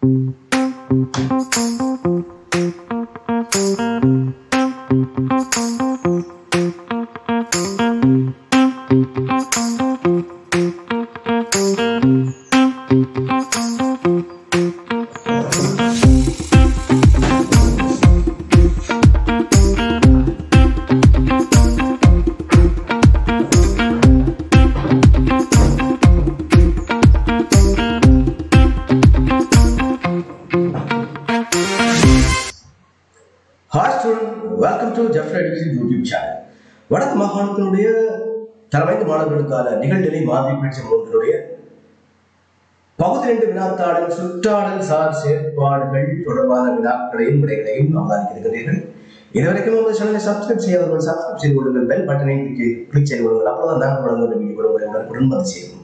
Hi student welcome to ஜெஃப்ரி education YouTube channel வடக்கு மாகாணத்தினுடைய தலைமைந்த மாணவர்களுக்கான நிகழ்நிலை மாதிரி பயிற்சி மூன்றினுடைய பகுதி ரெண்டு வினாத்தாளர் சுற்றாடல் சார் செயற்பாடுகள் தொடர்பான வினாக்களையும் விடைகளையும் அவதானிக்க இருக்கிறீர்கள் இதுவரைக்கும் உங்கள் சேனலை சப்ஸ்கிரைப் செய்யாதவர்கள் சப்ஸ்கிரைப் செய்து கொள்ளுங்கள் பெல் பட்டனை கிளிக் கிளிக் செய்து கொள்ளுங்கள் அப்போதான் நாங்கள் வழங்குகிற வீடியோ உங்களை உடனுக்குடன் வந்து சேரும்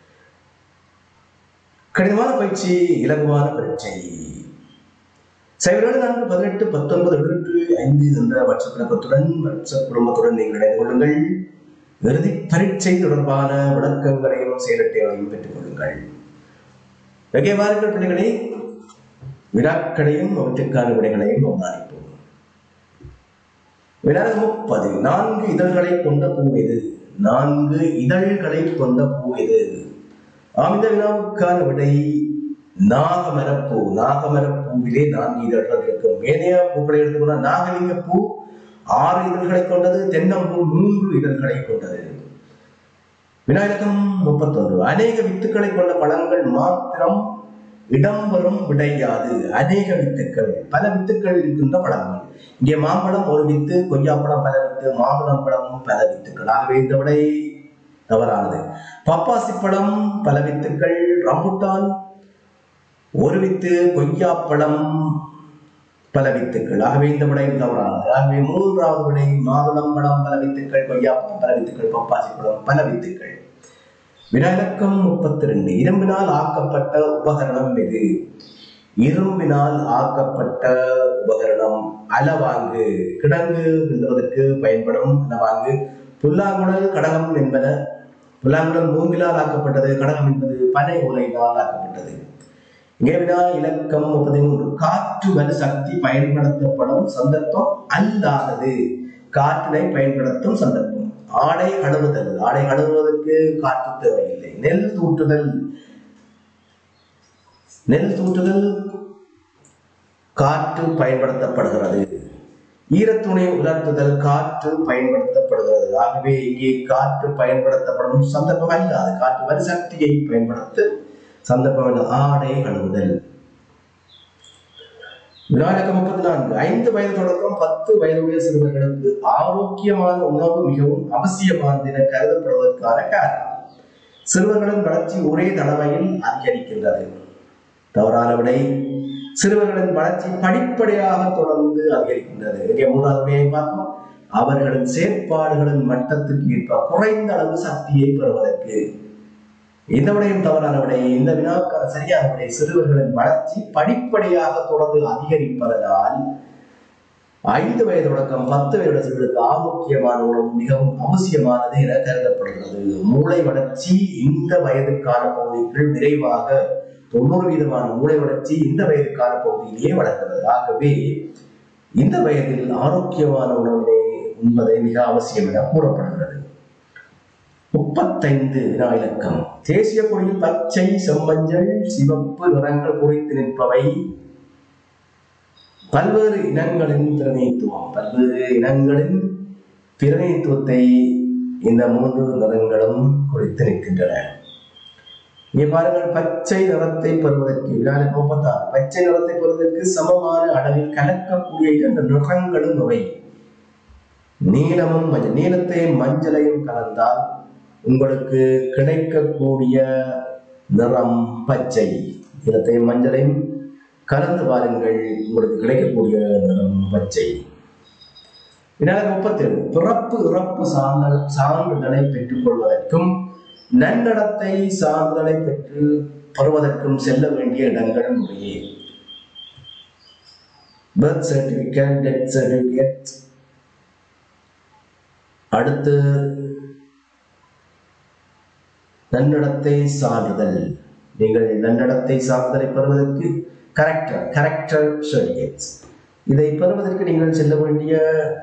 கடினமான பயிற்சி இலகுவான பரீட்சை சைவரோடு நான்கு பதினெட்டு பத்தொன்பது எழுநூற்று ஐந்து என்ற வாட்ஸ்அப் இலக்கத்துடன் வாட்ஸ்அப் குடும்பத்துடன் நீங்கள் இணைந்து கொள்ளுங்கள் இறுதி பரீட்சை தொடர்பான விளக்கங்களையும் செயலட்டைகளையும் பெற்றுக் கொள்ளுங்கள் வெகை வாருங்கள் பிள்ளைகளை வினாக்களையும் அவற்றுக்கான விடைகளையும் அவதானிப்போம் வினாக முப்பது நான்கு இதழ்களை கொண்ட பூ எது நான்கு இதழ்களை கொண்ட பூ எது ஆம் இந்த வினாவுக்கான விடை நாகமரப்பூ நாகமரப்பூவிலே நான்கு இதழ்கள் இருக்கும் ஏனைய பூக்களை எடுத்துக்கொண்டா நாகலிங்க பூ ஆறு இதழ்களை கொண்டது தென்னம்பூ மூன்று இதழ்களை கொண்டது விநாயகம் முப்பத்தொன்று அநேக வித்துக்களை கொண்ட பழங்கள் மாத்திரம் இடம்பெறும் விடையாது அநேக வித்துக்கள் பல வித்துக்கள் இருக்கின்ற பழங்கள் இங்கே மாம்பழம் ஒரு வித்து கொய்யாப்பழம் பல வித்து மாதுளம் பழம் பல வித்துக்கள் ஆகவே இந்த விடை தவறானது பப்பாசி பழம் பல வித்துக்கள் ரம்புட்டான் ஒரு வித்து கொய்யாப்பழம் பல வித்துக்கள் ஆகவே இந்த விடை தவறானது ஆகவே மூன்றாவது விடை மாதுளம் பழம் பல வித்துக்கள் கொய்யாப்பழம் பல வித்துக்கள் பப்பாசி பழம் பல வித்துக்கள் வினாயிலக்கம் முப்பத்தி ரெண்டு இரும்பினால் ஆக்கப்பட்ட உபகரணம் எது இரும்பினால் ஆக்கப்பட்ட உபகரணம் அலவாங்கு கிடங்கு கிண்டுவதற்கு பயன்படும் அலவாங்கு புல்லாங்குழல் கடகம் என்பன புல்லாங்குழல் மூங்கிலால் ஆக்கப்பட்டது கடகம் என்பது பனை உலையினால் ஆக்கப்பட்டது இங்கே வினா இலக்கம் முப்பத்தி மூன்று காற்று வலு சக்தி பயன்படுத்தப்படும் சந்தர்ப்பம் அல்லாதது காற்றினை பயன்படுத்தும் சந்தர்ப்பம் ஆடை கழுவுதல் ஆடை கழுவுவதற்கு காற்று தேவையில்லை நெல் தூற்றுதல் நெல் தூற்றுதல் காற்று பயன்படுத்தப்படுகிறது ஈரத்துணை உலர்த்துதல் காற்று பயன்படுத்தப்படுகிறது ஆகவே இங்கே காற்று பயன்படுத்தப்படும் சந்தர்ப்பம் அல்லாது காற்று வலு சக்தியை பயன்படுத்த சந்தர்ப்பம் ஆடை கழுவுதல் விநாயக முப்பத்தி நான்கு ஐந்து வயது தொடக்கம் பத்து வயதுடைய சிறுவர்களுக்கு ஆரோக்கியமான உணவு மிகவும் அவசியமானது என கருதப்படுவதற்கான காரணம் சிறுவர்களின் வளர்ச்சி ஒரே தடவையில் அதிகரிக்கின்றது தவறான விடை சிறுவர்களின் வளர்ச்சி படிப்படியாக தொடர்ந்து அதிகரிக்கின்றது இங்கே மூன்றாவது விடையை பார்ப்போம் அவர்களின் செயற்பாடுகளின் மட்டத்துக்கு ஏற்ப குறைந்த அளவு சக்தியை பெறுவதற்கு இந்த விடையும் தவறான விடை இந்த வினாவுக்கான சரியான விடை சிறுவர்களின் வளர்ச்சி படிப்படியாக தொடர்ந்து அதிகரிப்பதனால் ஐந்து வயது தொடக்கம் பத்து வயது சிறுவர்களுக்கு ஆரோக்கியமான உணவு மிகவும் அவசியமானது என கருதப்படுகிறது மூளை வளர்ச்சி இந்த வயதுக்கான பகுதிக்குள் விரைவாக தொண்ணூறு வீதமான மூளை வளர்ச்சி இந்த வயதுக்கான பகுதியிலேயே வளர்கிறது ஆகவே இந்த வயதில் ஆரோக்கியமான உணவினை உண்பதை மிக அவசியம் என கூறப்படுகிறது முப்பத்தைந்து வினா இலக்கம் தேசிய கொடியில் பச்சை செம்மஞ்சள் சிவப்பு நிறங்கள் குறித்து நிற்பவை பல்வேறு இனங்களின் பிரதிநிதித்துவம் பல்வேறு இனங்களின் பிரதிநிதித்துவத்தை இந்த மூன்று நிறங்களும் குறித்து நிற்கின்றன இங்கே பாருங்கள் பச்சை நிறத்தை பெறுவதற்கு வினாலுக்கு முப்பத்தாறு பச்சை நிறத்தை பெறுவதற்கு சமமான அளவில் கலக்கக்கூடிய இரண்டு நிறங்களும் அவை நீலமும் மஞ்சள் நீலத்தை மஞ்சளையும் கலந்தால் உங்களுக்கு கிடைக்கக்கூடிய நிறம் பச்சை நீலத்தையும் மஞ்சளையும் கலந்து பாருங்கள் உங்களுக்கு கிடைக்கக்கூடிய நிறம் பச்சை இதனால் முப்பத்தேழு பிறப்பு இறப்பு சான்றிதழ் சான்றிதழை பெற்றுக் கொள்வதற்கும் நன்னடத்தை சான்றிதழை பெற்று பெறுவதற்கும் செல்ல வேண்டிய இடங்கள் முறையே பர்த் சர்டிபிகேட் டெத் சர்டிபிகேட் அடுத்து நன்னடத்தை சான்றிதழ் நீங்கள் நன்னடத்தை சான்றிதழை பெறுவதற்கு கரெக்டர் கரெக்டர் சர்டிஃபிகேட்ஸ் இதை பெறுவதற்கு நீங்கள் செல்ல வேண்டிய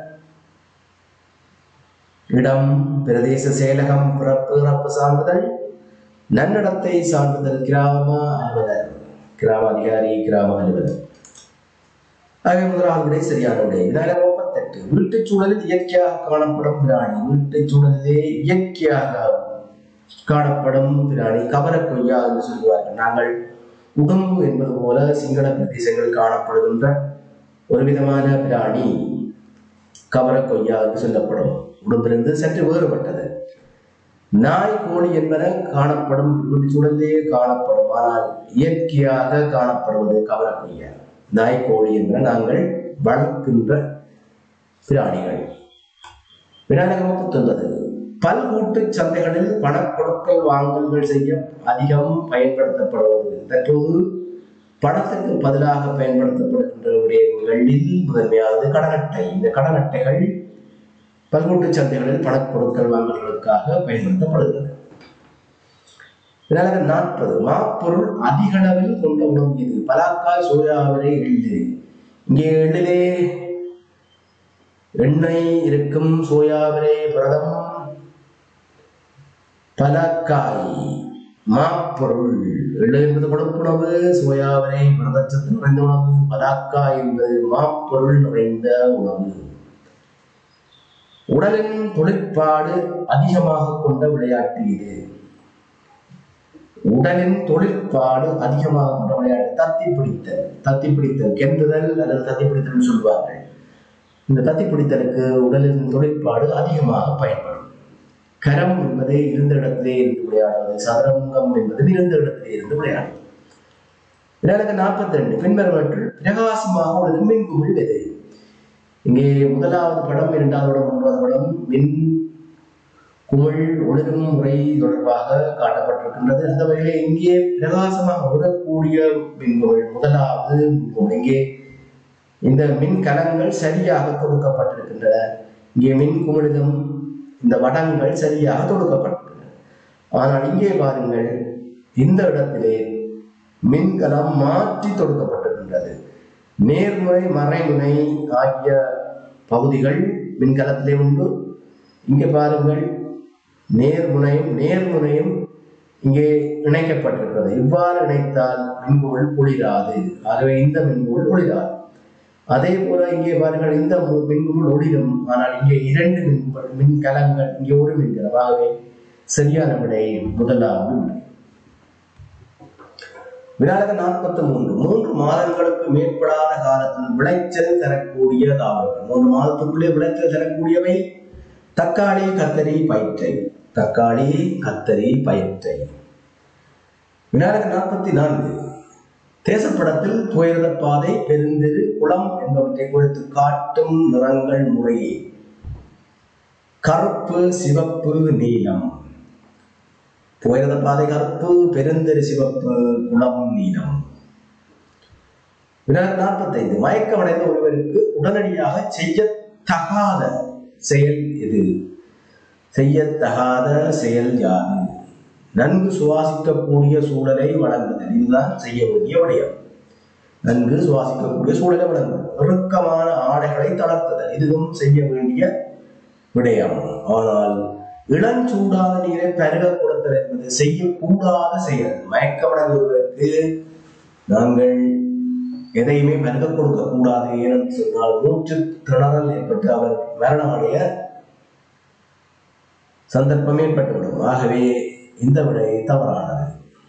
இடம் பிரதேச செயலகம் பிறப்பு இறப்பு சான்றிதழ் நன்னடத்தை சான்றிதழ் கிராம அலுவலர் கிராம அதிகாரி கிராம அலுவலர் ஆகவே முதலாவது விடை சரியான விடை விநாயகர் முப்பத்தெட்டு வீட்டுச் சூழலில் இயற்கையாக காணப்படும் பிராணி வீட்டுச் சூழலிலே இயற்கையாக காணப்படும் பிராணி கவர கொய்யா என்று சொல்லுவார்கள் நாங்கள் உடம்பு என்பது போல சிங்கள பிரதேசங்களில் காணப்படுகின்ற ஒரு விதமான பிராணி கவர கொய்யா என்று சொல்லப்படும் உடம்பிலிருந்து சற்று வேறுபட்டது நாய் கோழி என்பன காணப்படும் வீட்டுச் சூழலிலே காணப்படும் ஆனால் இயற்கையாக காணப்படுவது கவர கொய்யா நாய் கோழி என்பன நாங்கள் வளர்க்கின்ற பிராணிகள் விநாயகர் முப்பத்தொன்பது பல்கூட்டு சந்தைகளில் பணக்கொடுக்கல் வாங்கல்கள் செய்ய அதிகம் பயன்படுத்தப்படுவது தற்போது பணத்திற்கு பதிலாக பயன்படுத்தப்படுகின்ற விடயங்களில் முதன்மையானது கடன் அட்டை இந்த கடன் அட்டைகள் பல்கூட்டு சந்தைகளில் பணப்பொருட்கள் வாங்கல்களுக்காக பயன்படுத்தப்படுகிறது விநாயகர் நாற்பது மாப்பொருள் அதிக அளவில் கொண்ட உணவு இது பலாக்காய் சோயாவரை எள்ளு இங்கே எள்ளிலே எண்ணெய் இருக்கும் சோயாவிரை புரதம் பலக்காய் மாப்பொருள் எள்ளு என்பது கொழுப்புணவு சோயாவிரை புரதச்சத்து நிறைந்த உணவு பலாக்காய் என்பது மாப்பொருள் நிறைந்த உணவு உடலின் தொழிற்பாடு அதிகமாக கொண்ட விளையாட்டு இது உடலின் தொழிற்பாடு அதிகமாக கொண்ட விளையாட்டு தத்தி பிடித்தல் தத்தி பிடித்தல் கென்றுதல் அல்லது தத்தி பிடித்தல் சொல்வார்கள் இந்த தத்தி பிடித்தலுக்கு உடலின் தொழிற்பாடு அதிகமாக பயன்படும் கரம் என்பது இருந்த இடத்திலே இருந்து விளையாடுவது சதுரங்கம் என்பது இருந்த இடத்திலே இருந்து விளையாடுவது விநாயகர் நாற்பத்தி ரெண்டு பின்வருவற்றில் பிரகாசமாக ஒரு மின் குமிழ் எது இங்கே முதலாவது படம் இரண்டாவது படம் மூன்றாவது படம் மின் குமிழ் ஒளிரும் முறை தொடர்பாக காட்டப்பட்டிருக்கின்றது அந்த வகையிலே இங்கே பிரகாசமாக உதக்கூடிய மின்குமிழ் முதலாவது மின்குமிழ் இங்கே இந்த மின் கலங்கள் சரியாக தொடுக்கப்பட்டிருக்கின்றன இங்கே மின் குமிழிலும் இந்த வடங்கள் சரியாக தொடுக்கப்பட்டிருக்கின்றன ஆனால் இங்கே பாருங்கள் இந்த இடத்திலே மின்கலம் மாற்றி தொடுக்கப்பட்டிருக்கின்றது நேர்முறை மறைமுனை ஆகிய பகுதிகள் மின்கலத்திலே உண்டு இங்கே பாருங்கள் நேர்முனையும் நேர்முனையும் இங்கே இணைக்கப்பட்டிருக்கிறது இவ்வாறு இணைத்தால் மின்கோள் ஒளிராது ஆகவே இந்த மின்கோள் ஒளிராது அதே போல இங்கே பாருங்கள் இந்த மு- மின்கோள் ஒளிரும் ஆனால் இங்கே இரண்டு மின் மின்கலங்கள் இங்கே ஒரு மின்கலம் ஆகவே சரியான விடை முதலாவது விடை விநாயகர் நாற்பத்தி மூன்று மூன்று மாதங்களுக்கு மேற்படாத காலத்தில் விளைச்சல் தரக்கூடிய தாவரங்கள் மூன்று மாதத்துக்குள்ளே விளைச்சல் தரக்கூடியவை தக்காளி கத்தரி பயிற்றை தக்காளி கத்தரி பயிற்றை விநாயகர் நாற்பத்தி நான்கு தேசப்படத்தில் துயரத பாதை பெருந்தெரு குளம் என்பவற்றை குறித்து காட்டும் நிறங்கள் முறையே கருப்பு சிவப்பு நீலம் துயரத பாதை கருப்பு பெருந்தெரு சிவப்பு குளம் நீலம் விநாயகர் நாற்பத்தைந்து மயக்கமடைந்த ஒருவருக்கு உடனடியாக செய்யத்தகாத செயல் எது செய்யத்தகாத செயல் யாது நன்கு சுவாசிக்கக்கூடிய சூழலை வழங்குதல் இதுதான் செய்ய வேண்டிய விடயம் நன்கு சுவாசிக்கக்கூடிய சூழலை வழங்குதல் இறுக்கமான ஆடைகளை தளர்த்துதல் இதுவும் செய்ய வேண்டிய விடயம் ஆனால் இளஞ்சூடாத நீரை பருக கொடுத்தல் என்பது செய்யக்கூடாத செயல் மயக்கமடைந்தவர்களுக்கு நாங்கள் எதையுமே பருக கொடுக்க கூடாது ஏனென்று சொன்னால் மூச்சு திணறல் ஏற்பட்டு அவர் மரணமடைய சந்தர்ப்பம் ஏற்பட்டுவிடும் ஆகவே இந்த விடை தவறானது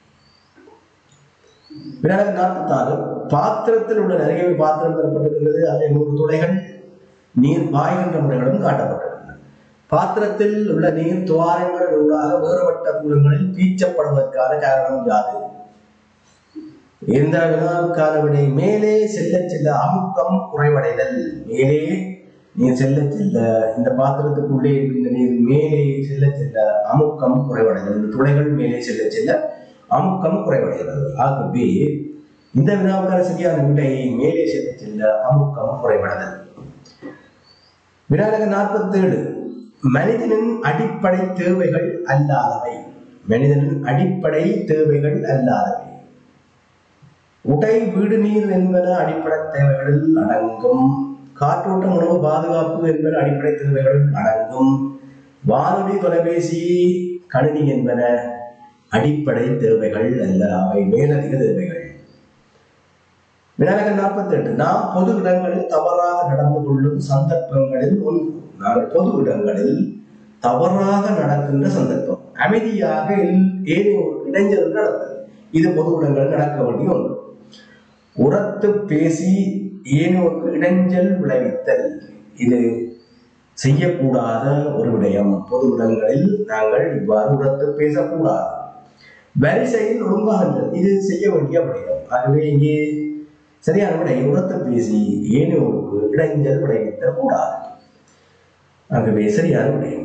விநாயகர் நாற்பத்தாறு பாத்திரத்தில் உள்ள நிறைய பாத்திரம் தரப்பட்டிருக்கிறது அதில் நூறு துளைகள் நீர் பாய்கின்ற முறைகளும் காட்டப்பட்டிருக்கின்றன பாத்திரத்தில் உள்ள நீர் துவாரங்கள் ஊடாக வேறுபட்ட தூரங்களில் பீச்சப்படுவதற்கான காரணம் யாது இந்த வினாவுக்கான விடை மேலே செல்ல செல்ல அமுக்கம் குறைவடைதல் மேலே நீர் செல்ல செல்ல இந்த பாத்திரத்துக்குள்ளே இருக்கின்ற நீர் மேலே செல்ல செல்ல அமுக்கம் குறைவடைதல் இந்த துளைகள் மேலே செல்ல செல்ல அமுக்கம் குறைவடைகிறது ஆகவே இந்த வினாவுக்கான சரியான விடை மேலே செல்ல செல்ல அமுக்கம் குறைவடைதல் வினாயக நாற்பத்தேழு மனிதனின் அடிப்படை தேவைகள் அல்லாதவை மனிதனின் அடிப்படை தேவைகள் அல்லாதவை உடை வீடு நீர் என்பன அடிப்படை தேவைகளில் அடங்கும் காற்றோட்டம் உணவு பாதுகாப்பு என்பன அடிப்படை தேவைகளில் அடங்கும் வானொலி தொலைபேசி கணினி என்பன அடிப்படை தேவைகள் அல்ல அவை மேலதிக தேவைகள் விநாயகர் நாற்பத்தி எட்டு நாம் பொது இடங்களில் தவறாக நடந்து கொள்ளும் சந்தர்ப்பங்களில் ஒன்று நாங்கள் பொது இடங்களில் தவறாக நடக்கின்ற சந்தர்ப்பம் அமைதியாக எல்- ஏதோ ஒரு இடைஞ்சல் நடந்தது இது பொது இடங்களில் நடக்க வேண்டிய ஒன்று உரத்து பேசி ஏனோருக்கு இடைஞ்சல் விளைவித்தல் இது செய்யக்கூடாத ஒரு விடயம் பொது இடங்களில் நாங்கள் இவ்வாறு உரத்து பேசக்கூடாது வரிசையில் ஒழுங்காக நில். இது செய்ய வேண்டிய விடயம் ஆகவே இங்கே சரியான விடை உரத்து பேசி ஏனோருக்கு இடைஞ்சல் விளைவித்தல் கூடாது ஆகவே சரியான விடயம்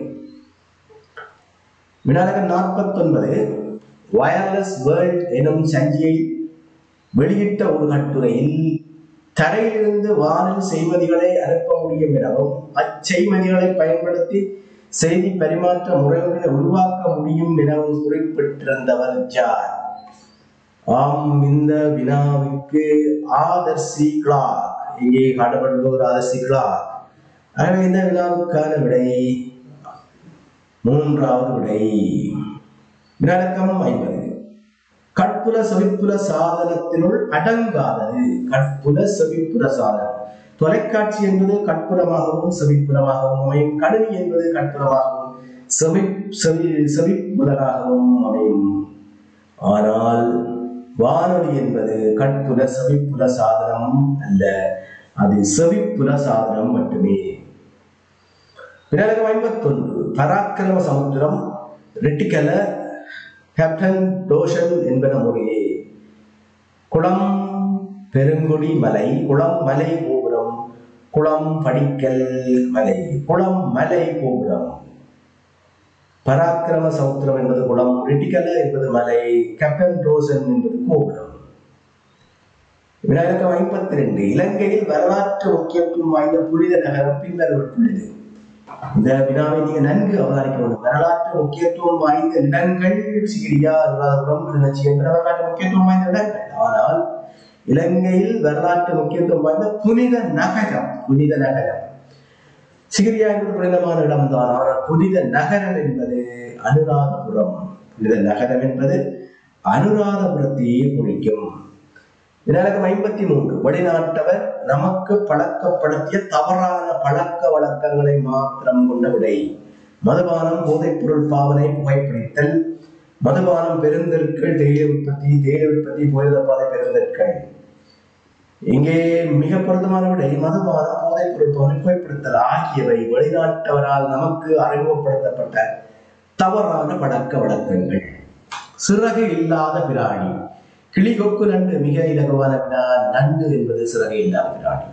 விநாயகர் நாற்பத்தொன்பது வயர்லெஸ் வேர்ல்ட் எனும் சஞ்சியை வெளியிட்ட ஒரு கட்டுரையில் தரையிலிருந்து வானில் செய்மதிகளை அனுப்ப முடியும் எனவும் அச்செய்மதிகளை பயன்படுத்தி செய்தி பரிமாற்ற முறைகளை உருவாக்க முடியும் எனவும் குறிப்பிட்டிருந்தவர் ஜார் ஆம் இந்த வினாவுக்கு ஆதர்சி கிளாக் இங்கே காட்டப்படுபவர் ஆதர்சி கிளாக் ஆகவே இந்த வினாவுக்கான விடை மூன்றாவது விடை வினாக்கம் ஐம்பது கற்புல செவிப்புல சாதனத்தினுள் அடங்காதது கற்புல செவிப்புல சாதனம் தொலைக்காட்சி என்பது கற்புலமாகவும் செவிப்புலமாகவும் அமையும் கணினி என்பது கற்புலமாகவும் செவி செவி செவிப்புலனாகவும் அமையும் ஆனால் வானொலி என்பது கற்புல செவிப்புல சாதனம் அல்ல அது செவிப்புல சாதனம் மட்டுமே விநாயகம் ஐம்பத்தொன்று பராக்கிரம சமுத்திரம் ரெட்டிக்கல கேப்டன் டோஷன் என்பன முறையே குளம் பெருங்குடி மலை குளம் மலை கோபுரம் குளம் படிக்கல் மலை குளம் மலை கோபுரம் பராக்கிரம சமுத்திரம் என்பது குளம் ரெட்டிக்கல என்பது மலை கேப்டன் டோசன் என்பது கோபுரம் விநாயகம் ஐம்பத்தி ரெண்டு இலங்கையில் வரலாற்று முக்கியத்துவம் வாய்ந்த புனித நகரம் பின்வரப்பட்டுள்ளது இந்த வினாவை நீங்க நன்கு அவதானிக்க வேண்டும் வரலாற்று முக்கியத்துவம் வாய்ந்த இடங்கள் சிகிரியா அனுராதபுரம் கிளிநொச்சி என்ற வரலாற்று முக்கியத்துவம் வாய்ந்த இடங்கள் ஆனால் இலங்கையில் வரலாற்று முக்கியத்துவம் வாய்ந்த புனித நகரம் புனித நகரம் சிகிரியா என்பது புனிதமான இடம்தான் ஆனால் புனித நகரம் என்பது அனுராதபுரம் புனித நகரம் என்பது அனுராதபுரத்தையே குறிக்கும் விநாயகம் ஐம்பத்தி மூன்று வெளிநாட்டவர் நமக்கு பழக்கப்படுத்திய தவறான பழக்க வழக்கங்களை மாத்திரம் கொண்ட விடை மதுபானம் போதைப்பொருள் பாவனை புகைப்பிடித்தல் மதுபானம் பெருந்தெருக்கள் தேயிலை உற்பத்தி தேயிலை உற்பத்தி போதை பாதை பெருந்தெருக்கள் இங்கே மிக பொருத்தமான விடை மதுபானம் போதைப்பொருள் பாவனை புகைப்பிடித்தல் ஆகியவை வெளிநாட்டவரால் நமக்கு அறிமுகப்படுத்தப்பட்ட தவறான பழக்க வழக்கங்கள் சிறகு இல்லாத பிராணி கிளி கொக்கு நண்டு மிக இலகுவான வினா நண்டு என்பது சிறகு இல்லாத பிராணி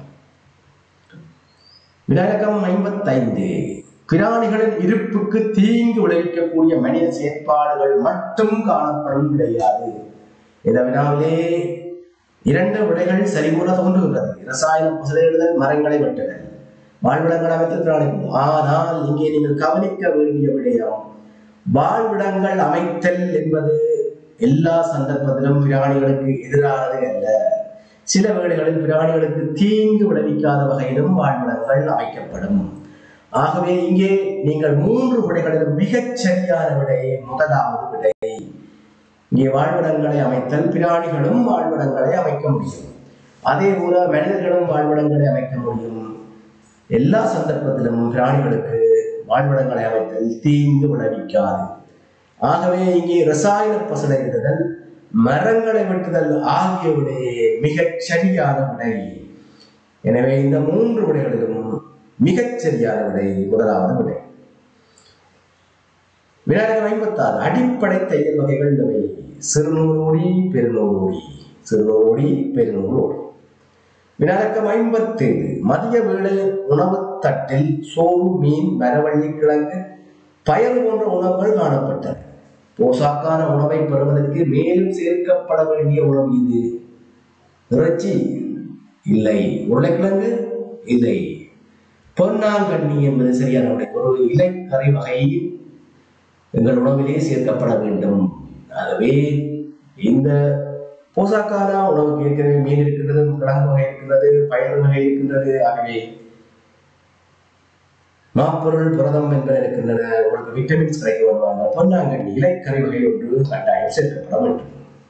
விநாயகம் ஐம்பத்தைந்து பிராணிகளின் இருப்புக்கு தீங்கு விளைவிக்கக்கூடிய மனித செயற்பாடுகள் மட்டும் காணப்படும் கிடையாது இந்த வினாவிலே இரண்டு விடைகள் சரிபோல தோன்றுகின்றது ரசாயன புசலிடுதல் மரங்களை வெட்டுதல் வாழ்விடங்கள் அமைத்தல் பிராணிகள் ஆனால் இங்கே நீங்கள் கவனிக்க வேண்டிய விடயம் வாழ்விடங்கள் அமைத்தல் என்பது எல்லா சந்தர்ப்பத்திலும் பிராணிகளுக்கு எதிரானது அல்ல சில வேளைகளில் பிராணிகளுக்கு தீங்கு விளைவிக்காத வகையிலும் வாழ்விடங்கள் அமைக்கப்படும் ஆகவே இங்கே நீங்கள் மூன்று விடைகளிலும் மிகச் சரியான விடை முதலாவது விடை இங்கே வாழ்விடங்களை அமைத்தல் பிராணிகளும் வாழ்விடங்களை அமைக்க முடியும் அதே போல மனிதர்களும் வாழ்விடங்களை அமைக்க முடியும் எல்லா சந்தர்ப்பத்திலும் பிராணிகளுக்கு வாழ்விடங்களை அமைத்தல் தீங்கு விளைவிக்காது ஆகவே இங்கே ரசாயன பசலையிடுதல் மரங்களை வெட்டுதல் ஆகியவுடைய மிகச் சரியான விடை எனவே இந்த மூன்று விடைகளிலும் மிகச் சரியான விடை முதலாவது விடை விநாயகர் ஐம்பத்தாறு அடிப்படை தையல் வகைகள் இவை சிறுநூலோடி பெருநூலோடி சிறுநூலோடி பெருநூலோடி விநாயகம் ஐம்பத்தேழு மதிய வேளை உணவு தட்டில் சோறு மீன் மரவள்ளி கிழங்கு பயறு போன்ற உணவுகள் காணப்பட்டன போசாக்கான உணவை பெறுவதற்கு மேலும் சேர்க்கப்பட வேண்டிய உணவு இது இறைச்சி இல்லை உருளைக்கிழங்கு இல்லை பொன்னாங்கண்ணி என்பது சரியான விடை ஒரு இலைக்கறி வகை எங்கள் உணவிலே சேர்க்கப்பட வேண்டும் ஆகவே இந்த போசாக்கான உணவுக்கு ஏற்கனவே மீன் இருக்கின்றது கிழங்கு வகை இருக்கின்றது பயிர் வகை இருக்கின்றது ஆகவே மாப்பொருள் புரதம் என்பன இருக்கின்றன உங்களுக்கு விட்டமின்ஸ் கிடைக்க வருவாங்க பொன்னாங்கண்ணி இலைக்கறி வகை ஒன்று கட்டாயம் சேர்க்கப்பட வேண்டும்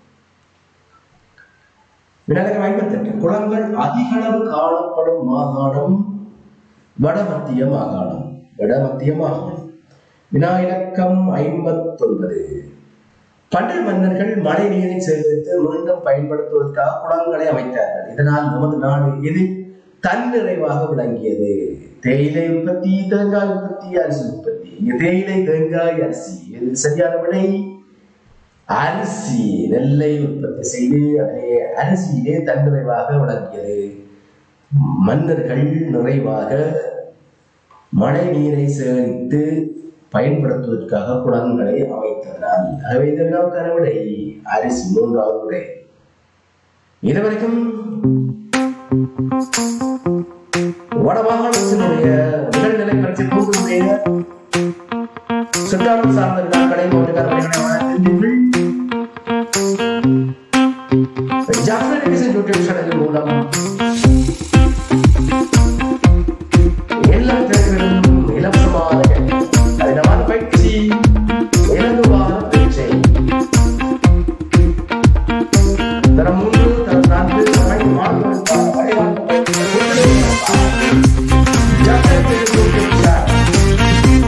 விநாயகர் ஐம்பத்தெட்டு குளங்கள் அதிக அளவு காணப்படும் மாகாணம் வடமத்திய மாகாணம் வடமத்திய மாகாணம் வினா இலக்கம் ஐம்பத்தொன்பது பண்டைய மன்னர்கள் மழை நீரை சேகரித்து மீண்டும் பயன்படுத்துவதற்காக குளங்களை அமைத்தார்கள் இதனால் நமது நாடு எது தன்னிறைவாக விளங்கியது தேயிலை உற்பத்தி தேங்காய் உற்பத்தி அரிசி உற்பத்தி இங்க தேயிலை தேங்காய் அரிசி இது சரியான விடை அரிசி நெல்லை உற்பத்தி செய்து அதே அரிசியிலே தன்னிறைவாக விளங்கியது மன்னர்கள் நிறைவாக மழை நீரை சேகரித்து பயன்படுத்துவதற்காக குளங்களை அமைத்தனர் ஆகவே இதெல்லாம் விடை அரிசி மூன்றாவது விடை இதுவரைக்கும் வடமாகாணத்தினுடைய நிகழ்நிலை பற்றி கூறுடைய சுற்றாடல் சார்ந்த விழாக்களை ஓட்டுநர்கள் ஜாஃபர் யூடியூப் சேனல் மூலம் எல்லா தேர்வுகளும் இலவசமாக கடினமான பயிற்சி இலகுவான பயிற்சி தரம் மூன்று தரம் நான்கு தரம் ஐந்து மாணவர்களுக்கான வழிகாட்டுதல் ஜாஃபர் யூடியூப் சேனல்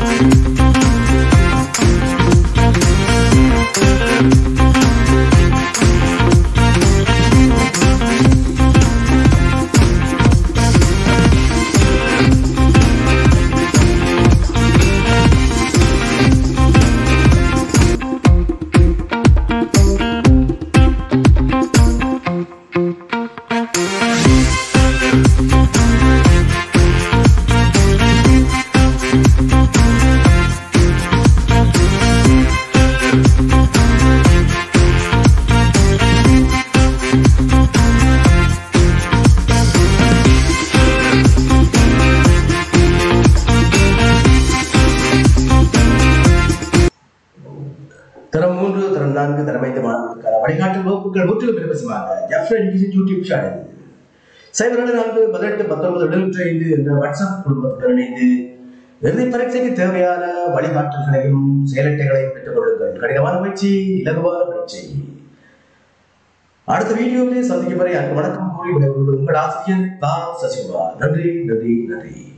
தரம் மூன்று தரம் நான்கு தரம் ஐந்து மாணவர்களுக்கான வழிகாட்டு வகுப்புகள் முற்றிலும் இலவசமாக ஜஃப்ரா எஜுகேஷன் யூடியூப் சேனல் சைபர் ரெண்டு நான்கு பதினெட்டு பத்தொன்பது எழுநூற்றி ஐந்து என்ற வாட்ஸ்அப் குடும்பத்துடன் இணைந்து இறுதி பரீட்சைக்கு தேவையான வழிகாட்டல்களையும் செயலட்டைகளையும் பெற்றுக் கொள்ளுங்கள் கடினமான பயிற்சி இலகுவான பயிற்சி அடுத்த வீடியோவிலே சந்திக்கும் வரை அன்பு வணக்கம் கூறி விடைபெறுவது உங்கள் ஆசிரியர் பா சசிகுமார் நன்றி நன்றி நன்றி